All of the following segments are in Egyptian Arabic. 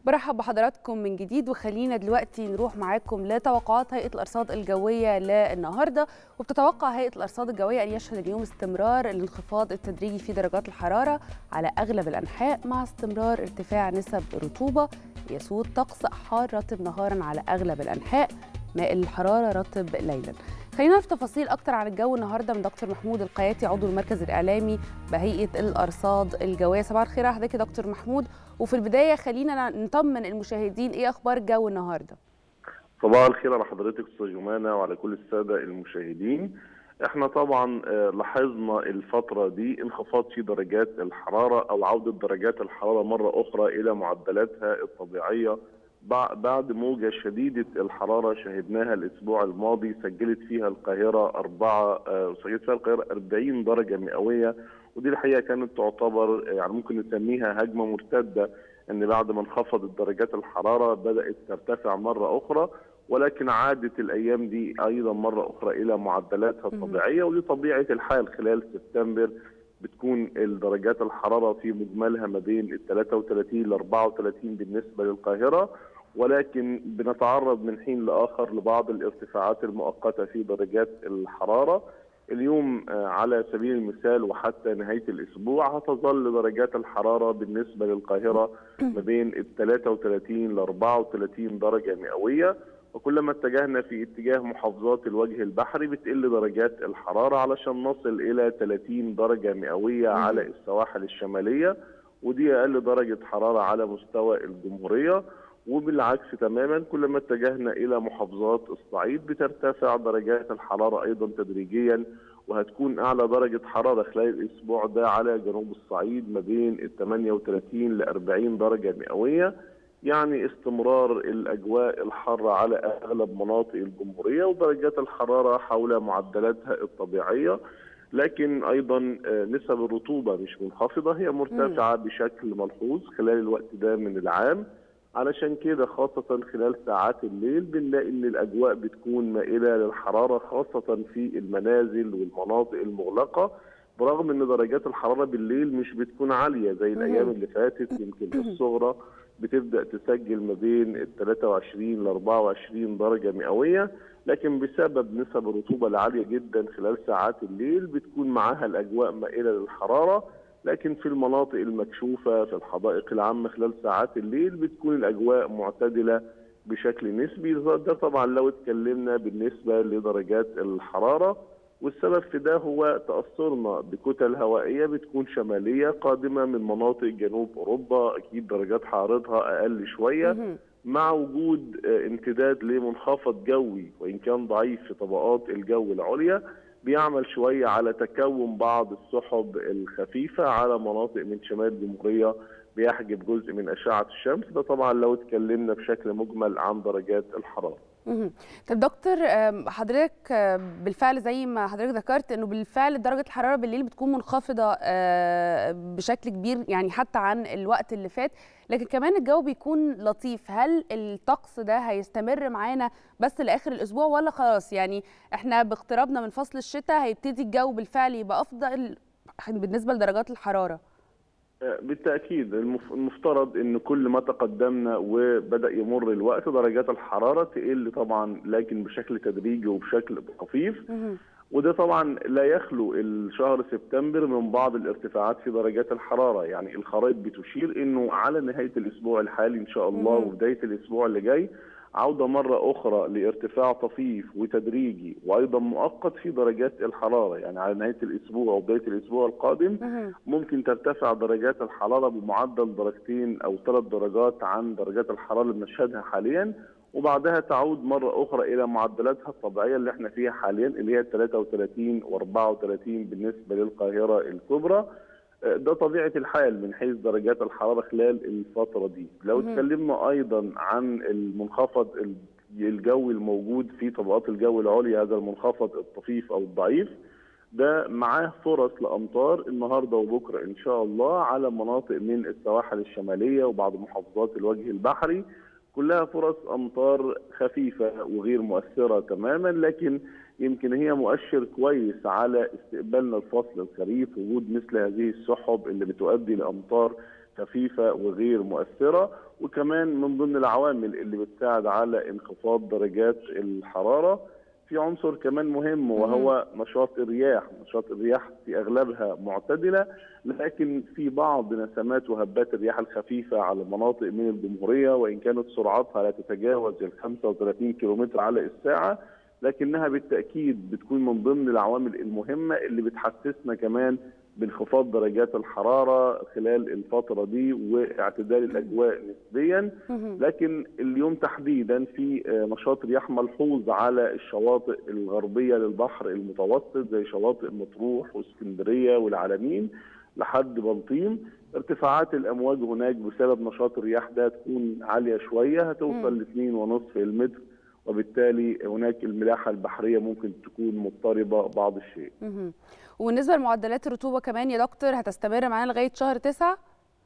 برحب بحضراتكم من جديد وخلينا دلوقتي نروح معاكم لتوقعات هيئه الارصاد الجويه للنهارده وبتتوقع هيئه الارصاد الجويه ان يشهد اليوم استمرار الانخفاض التدريجي في درجات الحراره على اغلب الانحاء مع استمرار ارتفاع نسب رطوبه يسود طقس حار رطب نهارا على اغلب الانحاء مائل الحراره رطب ليلا خلينا نعرف تفاصيل اكتر عن الجو النهارده من دكتور محمود القياتي عضو المركز الاعلامي بهيئه الارصاد الجويه صباح الخير على حضرتك يا دكتور محمود وفي البدايه خلينا نطمن المشاهدين ايه اخبار الجو النهارده صباح الخير على حضرتك استاذ جمانه وعلى كل الساده المشاهدين احنا طبعا لاحظنا الفتره دي انخفاض في درجات الحراره او عوده درجات الحراره مره اخرى الى معدلاتها الطبيعيه بعد موجة شديدة الحرارة شهدناها الأسبوع الماضي سجلت فيها القاهرة أربعة سجلت فيها القاهرة 40 درجة مئوية ودي الحقيقة كانت تعتبر يعني ممكن نسميها هجمة مرتدة أن بعد ما انخفضت درجات الحرارة بدأت ترتفع مرة أخرى ولكن عادت الأيام دي أيضا مرة أخرى إلى معدلاتها الطبيعية ودي طبيعة الحال خلال سبتمبر بتكون درجات الحرارة في مجملها ما بين ال 33 ل 34 بالنسبة للقاهرة ولكن بنتعرض من حين لاخر لبعض الارتفاعات المؤقته في درجات الحراره اليوم على سبيل المثال وحتى نهايه الاسبوع هتظل درجات الحراره بالنسبه للقاهره ما بين ال 33 ل 34 درجه مئويه وكلما اتجهنا في اتجاه محافظات الوجه البحري بتقل درجات الحراره علشان نصل الى 30 درجه مئويه على السواحل الشماليه ودي اقل درجه حراره على مستوى الجمهوريه وبالعكس تماما كلما اتجهنا الى محافظات الصعيد بترتفع درجات الحراره ايضا تدريجيا وهتكون اعلى درجه حراره خلال الاسبوع ده على جنوب الصعيد ما بين ال 38 ل 40 درجه مئويه يعني استمرار الاجواء الحاره على اغلب مناطق الجمهوريه ودرجات الحراره حول معدلاتها الطبيعيه لكن ايضا نسب الرطوبه مش منخفضه هي مرتفعه بشكل ملحوظ خلال الوقت ده من العام علشان كده خاصة خلال ساعات الليل بنلاقي ان الاجواء بتكون مائلة للحرارة خاصة في المنازل والمناطق المغلقة برغم ان درجات الحرارة بالليل مش بتكون عالية زي الايام اللي فاتت يمكن الصغرى بتبدا تسجل ما بين ال 23 ل 24 درجة مئوية لكن بسبب نسب الرطوبة العالية جدا خلال ساعات الليل بتكون معاها الاجواء مائلة للحرارة لكن في المناطق المكشوفة في الحدائق العامة خلال ساعات الليل بتكون الأجواء معتدلة بشكل نسبي ده طبعا لو اتكلمنا بالنسبة لدرجات الحرارة والسبب في ده هو تأثرنا بكتل هوائية بتكون شمالية قادمة من مناطق جنوب أوروبا أكيد درجات حرارتها أقل شوية مع وجود امتداد لمنخفض جوي وإن كان ضعيف في طبقات الجو العليا بيعمل شوية على تكون بعض السحب الخفيفة على مناطق من شمال الجمهورية بيحجب جزء من أشعة الشمس ده طبعا لو اتكلمنا بشكل مجمل عن درجات الحرارة طب دكتور حضرتك بالفعل زي ما حضرتك ذكرت انه بالفعل درجه الحراره بالليل بتكون منخفضه بشكل كبير يعني حتى عن الوقت اللي فات لكن كمان الجو بيكون لطيف هل الطقس ده هيستمر معانا بس لاخر الاسبوع ولا خلاص يعني احنا باقترابنا من فصل الشتاء هيبتدي الجو بالفعل يبقى افضل بالنسبه لدرجات الحراره بالتاكيد المفترض ان كل ما تقدمنا وبدا يمر الوقت درجات الحراره تقل طبعا لكن بشكل تدريجي وبشكل خفيف وده طبعا لا يخلو الشهر سبتمبر من بعض الارتفاعات في درجات الحراره يعني الخرائط بتشير انه على نهايه الاسبوع الحالي ان شاء الله وبدايه الاسبوع اللي جاي عودة مرة أخرى لارتفاع طفيف وتدريجي وأيضا مؤقت في درجات الحرارة يعني على نهاية الأسبوع وبداية الأسبوع القادم ممكن ترتفع درجات الحرارة بمعدل درجتين أو ثلاث درجات عن درجات الحرارة اللي بنشهدها حاليا وبعدها تعود مرة أخرى إلى معدلاتها الطبيعية اللي احنا فيها حاليا اللي هي 33 و34 بالنسبة للقاهرة الكبرى ده طبيعة الحال من حيث درجات الحرارة خلال الفترة دي لو اتكلمنا أيضا عن المنخفض الجوي الموجود في طبقات الجو العليا هذا المنخفض الطفيف أو الضعيف ده معاه فرص لأمطار النهاردة وبكرة إن شاء الله على مناطق من السواحل الشمالية وبعض محافظات الوجه البحري كلها فرص أمطار خفيفة وغير مؤثرة تماما لكن يمكن هي مؤشر كويس على استقبالنا الفصل الخريف وجود مثل هذه السحب اللي بتؤدي لامطار خفيفه وغير مؤثره وكمان من ضمن العوامل اللي بتساعد على انخفاض درجات الحراره في عنصر كمان مهم وهو نشاط الرياح، نشاط الرياح في اغلبها معتدله لكن في بعض نسمات وهبات الرياح الخفيفه على مناطق من الجمهوريه وان كانت سرعتها لا تتجاوز ال 35 كم على الساعه لكنها بالتاكيد بتكون من ضمن العوامل المهمه اللي بتحسسنا كمان بانخفاض درجات الحراره خلال الفتره دي واعتدال الاجواء نسبيا لكن اليوم تحديدا في نشاط رياح ملحوظ على الشواطئ الغربيه للبحر المتوسط زي شواطئ مطروح واسكندريه والعلمين لحد بلطيم ارتفاعات الامواج هناك بسبب نشاط الرياح ده تكون عاليه شويه هتوصل ل 2.5 المتر وبالتالي هناك الملاحه البحريه ممكن تكون مضطربه بعض الشيء. وبالنسبه لمعدلات الرطوبه كمان يا دكتور هتستمر معانا لغايه شهر تسعة؟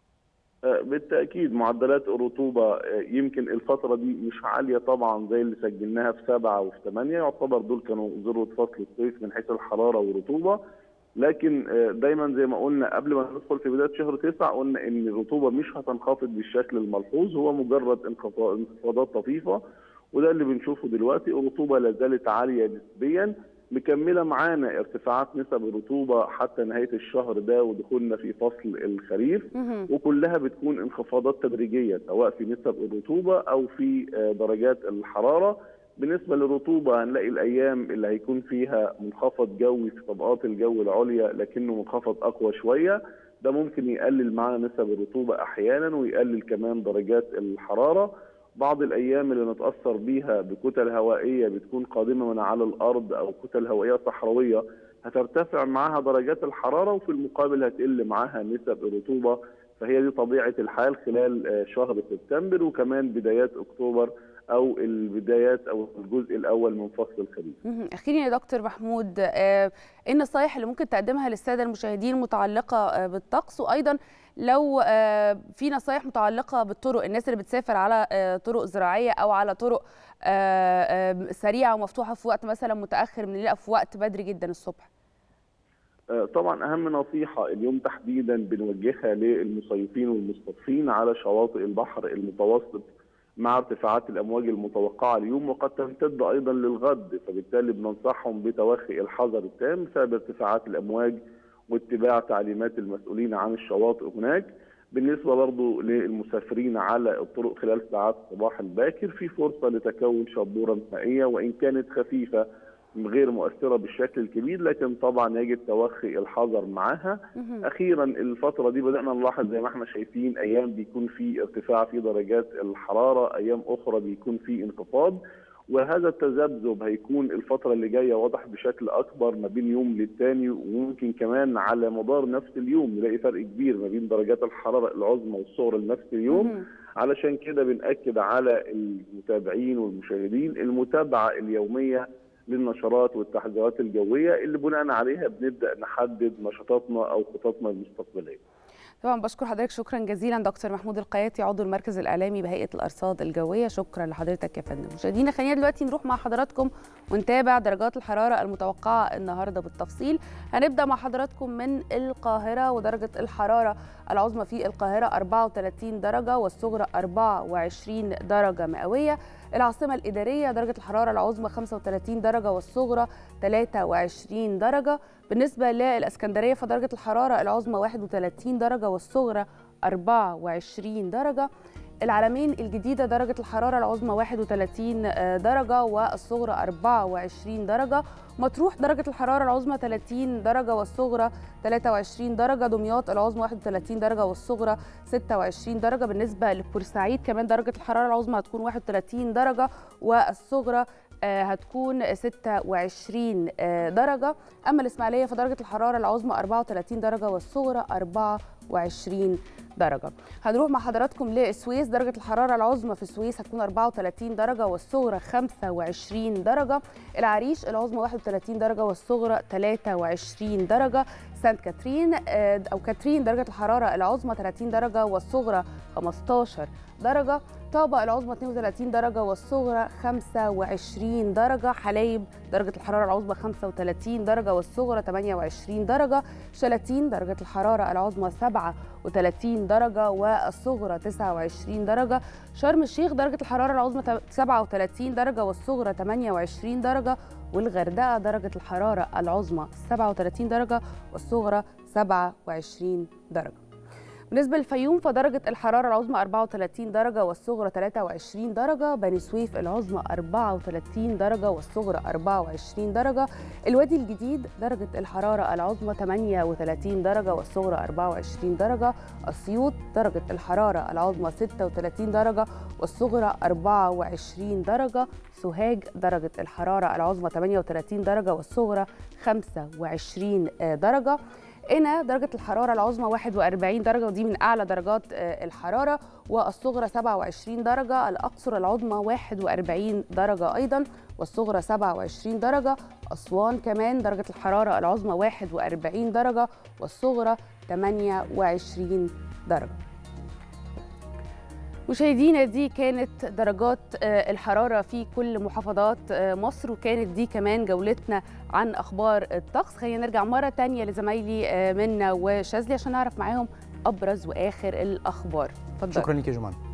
بالتاكيد معدلات الرطوبه يمكن الفتره دي مش عاليه طبعا زي اللي سجلناها في سبعه وفي ثمانيه يعتبر دول كانوا ذروه فصل الصيف من حيث الحراره والرطوبه لكن دايما زي ما قلنا قبل ما ندخل في بدايه شهر تسعه قلنا ان الرطوبه مش هتنخفض بالشكل الملحوظ هو مجرد انخفاضات طفيفه وده اللي بنشوفه دلوقتي الرطوبه لا زالت عاليه نسبيا مكمله معانا ارتفاعات نسب الرطوبه حتى نهايه الشهر ده ودخولنا في فصل الخريف وكلها بتكون انخفاضات تدريجيه سواء في نسب الرطوبه او في درجات الحراره بالنسبه للرطوبه هنلاقي الايام اللي هيكون فيها منخفض جوي في طبقات الجو العليا لكنه منخفض اقوى شويه ده ممكن يقلل معانا نسب الرطوبه احيانا ويقلل كمان درجات الحراره بعض الايام اللي نتاثر بيها بكتل هوائيه بتكون قادمه من على الارض او كتل هوائيه صحراويه هترتفع معاها درجات الحراره وفي المقابل هتقل معاها نسب الرطوبه فهي دي طبيعه الحال خلال شهر سبتمبر وكمان بدايات اكتوبر او البدايات او الجزء الاول من فصل الخريف. اخيرا يا دكتور محمود ايه النصائح اللي ممكن تقدمها للساده المشاهدين المتعلقه بالطقس وايضا لو في نصائح متعلقه بالطرق الناس اللي بتسافر على طرق زراعيه او على طرق سريعه ومفتوحه في وقت مثلا متاخر من الليل او في وقت بدري جدا الصبح. طبعا اهم نصيحه اليوم تحديدا بنوجهها للمصيفين والمصطفين على شواطئ البحر المتوسط مع ارتفاعات الامواج المتوقعه اليوم وقد تمتد ايضا للغد فبالتالي بننصحهم بتوخي الحذر التام بسبب ارتفاعات الامواج واتباع تعليمات المسؤولين عن الشواطئ هناك بالنسبه برضو للمسافرين على الطرق خلال ساعات الصباح الباكر في فرصه لتكون شبوره مائيه وان كانت خفيفه غير مؤثرة بالشكل الكبير لكن طبعا يجب توخي الحذر معها أخيرا الفترة دي بدأنا نلاحظ زي ما احنا شايفين أيام بيكون في ارتفاع في درجات الحرارة أيام أخرى بيكون في انخفاض وهذا التذبذب هيكون الفترة اللي جاية واضح بشكل أكبر ما بين يوم للتاني وممكن كمان على مدار نفس اليوم نلاقي فرق كبير ما بين درجات الحرارة العظمى والصغرى لنفس اليوم علشان كده بنأكد على المتابعين والمشاهدين المتابعة اليومية للنشرات والتحذيرات الجويه اللي بناء عليها بنبدا نحدد نشاطاتنا او خططنا المستقبليه. طبعا بشكر حضرتك شكرا جزيلا دكتور محمود القياتي عضو المركز الاعلامي بهيئه الارصاد الجويه شكرا لحضرتك يا فندم مشاهدينا خلينا دلوقتي نروح مع حضراتكم ونتابع درجات الحراره المتوقعه النهارده بالتفصيل هنبدا مع حضراتكم من القاهره ودرجه الحراره العظمى في القاهره 34 درجه والصغرى 24 درجه مئويه العاصمه الاداريه درجه الحراره العظمى 35 درجه والصغرى 23 درجه بالنسبه للاسكندريه فدرجه الحراره العظمى 31 درجه والصغرى 24 درجه العلمين الجديدة درجة الحرارة العظمى 31 درجة والصغرى 24 درجة مطروح درجة الحرارة العظمى 30 درجة والصغرى 23 درجة دمياط العظمى 31 درجة والصغرى 26 درجة بالنسبة لبورسعيد كمان درجة الحرارة العظمى هتكون 31 درجة والصغرى هتكون 26 درجة أما الإسماعيلية فدرجة الحرارة العظمى 34 درجة والصغرى 24 درجة هنروح مع حضراتكم للسويس درجة الحرارة العظمى في السويس هتكون 34 درجة والصغرى 25 درجة العريش العظمى 31 درجة والصغرى 23 درجة سانت كاترين أو كاترين درجة الحرارة العظمى 30 درجة والصغرى 15 درجة طابة العظمى 32 درجة والصغرى 25 درجة حلايب درجة الحرارة العظمى 35 درجة والصغرى 28 درجة شلاتين درجة الحرارة العظمى 30 درجة والصغرى 29 درجة شرم الشيخ درجة الحرارة العظمى 37 درجة والصغرى 28 درجة والغردقة درجة الحرارة العظمى 37 درجة والصغرى 27 درجة بالنسبة للفيوم فدرجة الحرارة العظمى 34 درجة والصغرى 23 درجة بني سويف العظمى 34 درجة والصغرى 24 درجة الوادي الجديد درجة الحرارة العظمى 38 درجة والصغرى 24 درجة أسيوط درجة الحرارة العظمى 36 درجة والصغرى 24 درجة سوهاج درجة الحرارة العظمى 38 درجة والصغرى 25 درجة هنا درجة الحرارة العظمى 41 درجة ودي من أعلى درجات الحرارة والصغرى 27 درجة الأقصر العظمى 41 درجة أيضا والصغرى 27 درجة أسوان كمان درجة الحرارة العظمى 41 درجة والصغرى 28 درجة مشاهدينا دي كانت درجات الحرارة في كل محافظات مصر وكانت دي كمان جولتنا عن أخبار الطقس خلينا نرجع مرة تانية لزمايلي منا وشاذلي عشان نعرف معاهم أبرز وآخر الأخبار اتفضل شكرا لك يا جمان